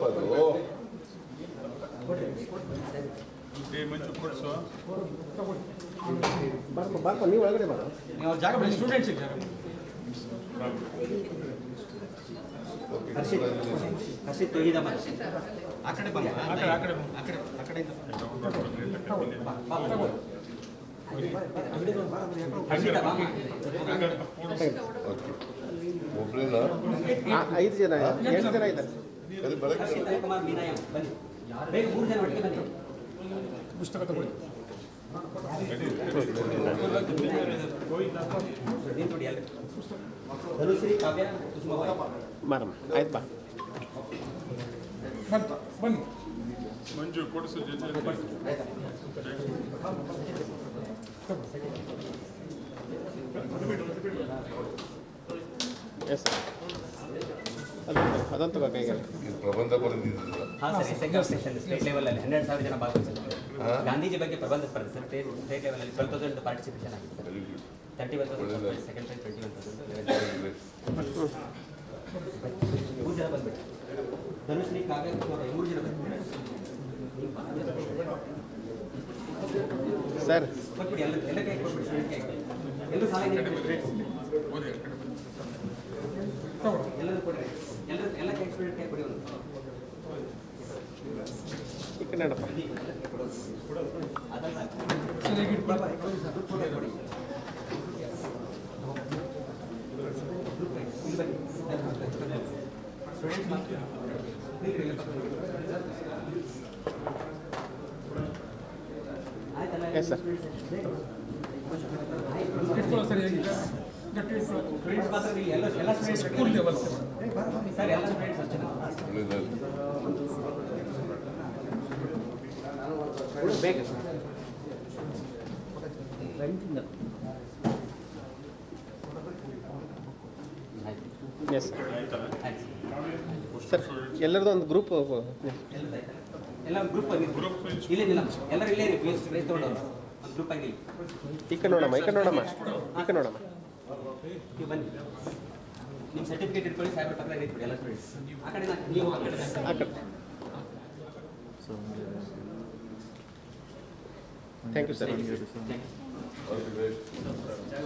ಅದು ಏ ಮಂಜು ಕೊಡ್ಸು ಬಾರಪ್ಪ ಬಾರಪ್ಪ ನೀವು ಒಳಗಡೆ ಬಾರ ನೀವು ಅವ್ರ ಜಾಗ ಬಿಡಿ ಸ್ಟೂಡೆಂಟ್ಸ್ ಜಾಗ ಬಿಡಿ. ಹರ್ಷಿತ್ ಹರ್ಷಿತ್ ತೊಯ್ದಮ್ಮ ಆ ಕಡೆ ಬನ್ನಿ ಆ ಕಡೆ ಆ ಕಡೆ ಬನ್ನಿ. ಆ ಕಡೆ ಆ ಕಡೆಯಿಂದ ಹರ್ಷಿತ ಬಾಮ ಒಬ್ರೇನಾ ಐದು ಜನ ಎಂಟು ಜನ ಇದ್ದಾರೆ ಅಲ್ಲಿ ಬರಕ್ಕೆ ಹರ್ಷಿತ್ ಕುಮಾರ್ ಮೀನಾಯ ಬನ್ನಿ ಬೇಗ ಮೂರು ಜನ ಒಟ್ಟಿಗೆ ಬನ್ನಿ ನೀನು ನೋಡಿ ಅಲ್ಲಿ ಧನುಶ್ರೀ ಕಾವ್ಯ ಕುಸುಮವಾಯಿ ಬಾರಮ್ಮ ಆಯ್ತು ಬಾ ಮಂಜು ಕೊಡಿಸು ಜೊತೆ ಎಸ್ ಅದಂತ ಅದಂತ ತಗೋ ಕೈಗೆ ಇದು ಪ್ರಬಂಧ ಬರೆದಿದ್ದೀರಲ್ಲ ಹಾಂ ಸರ್ ಸೆಕೆಂಡ್ ಸೆಷನ್ ಸ್ಟೇಟ್ ಲೆವೆಲಲ್ಲಿ ಹನ್ನೆರಡು ಸಾವಿರ ಜನ ಭಾಗವಹಿಸಿದ್ದಾರೆ ಹಾ? ಗಾಂಧೀಜಿ ಬಗ್ಗೆ ಪ್ರಬಂಧ ಸ್ಪರ್ಧೆ ಸರ್ ಸ್ಟೇಟ್ ಸ್ಟೇಟ್ ಲೆವೆಲಲ್ಲಿ ಟ್ವೆಲ್ ತೌಸಂಡ್ ಪಾರ್ಟಿಸಿಪೇಷನ್ ಆಗಿದೆ sir very good thirty one thousand ಒಳ್ಳೆದಾಯ್ತು. Second prize twenty one thousand ಮೂರು ಜನ ಬಂದ್ಬಿಟ್ಟು ಧನುಶ್ರೀ ಕಾವ್ಯ ಕುಸುಮವಾಯಿ ಮೂರು ಜನ ಬಂದ್ಬಿಟ್ಟು ಸರ್ ಕೊಟ್ಬಿಡಿ ಎಲ್ಲ ಎಲ್ಲ ಕೈ ಕೊಟ್ಬಿಡಿ ಸ್ಟೂಡೆಂಟ್ ಕೈ ಎಲ್ಲರೂ ಸಾಲ ಎಲ್ಲರೂ ಕೊಡ್ರಿ ಎಲ್ಲರೂ ಎಲ್ಲ ಕೈ ಸ್ಟೂಡೆಂಟ್ ಕೈ ಕೊಡಿ ಒಂದು ಈ ಕಡೆ ನಡಪ್ಪ ಅದಲ್ಲ ಕೊಡಿ ಇಲ್ಲಿ ಬನ್ನಿ ಸ್ಟೂಡೆಂಟ್ಸ್ ಮಾತ್ರ ನಿಲ್ರಿ ಇಲ್ಲಿ ಆಯ್ತಲ್ಲ Yes, sir. ಸ್ಟೂಡೆಂಟ್ಸ್ ಮಾತ್ರ ಇಲ್ಲಿ ಎಲ್ಲ ಎಲ್ಲ ಸ್ಟೂಡೆಂಟ್ಸ್ ಸ್ಕೂಲ್ ಲೆವೆಲ್ ಸರ್ ಎಲ್ಲ ಸ್ಟೂಡೆಂಟ್ಸ್ ಅಷ್ಟೇ ಒಳ್ಳೆದಾಯ್ತು ಬೇಗ ಎಸ್ ಸರ್ ಎಲ್ಲರದ್ದು ಒಂದು ಗ್ರೂಪ್ ಎಲ್ಲ ಗ್ರೂಪ್ ಆಗಿ ಇಲ್ಲೇ ನಿಲ್ಲ ಎಲ್ಲರೂ ಇಲ್ಲೇ ಇರಿ ಪ್ಲೇಸ್ ಪ್ಲೇಸ್ ತೊಗೊಂಡವ್ರು ಒಂದು ಗ್ರೂಪ್ ಆಗಿ ನಿಲ್ಲಿ. ಈ ಕಡೆ ನೋಡಮ್ಮ ಈ ಕಡೆ ನೋಡಮ್ಮ ಈ ಕಡೆ ನೋಡಮ್ಮ ನೀವು ಬನ್ನಿ ನಿಮ್ಮ ಸರ್ಟಿಫಿಕೇಟ್ ಇಟ್ಕೊಳ್ಳಿ ಸಾಹೇಬ್ರ ಪಕ್ಕ ಇಟ್ಬಿಡಿ ಎಲ್ಲ ಸ್ಟೂಡೆಂಟ್ಸ್ ಆ ಕಡೆ ನಾ- ನೀವು ಆ ಕಡೆ ಆ ಕಡೆ thank you sir Thank you. All the best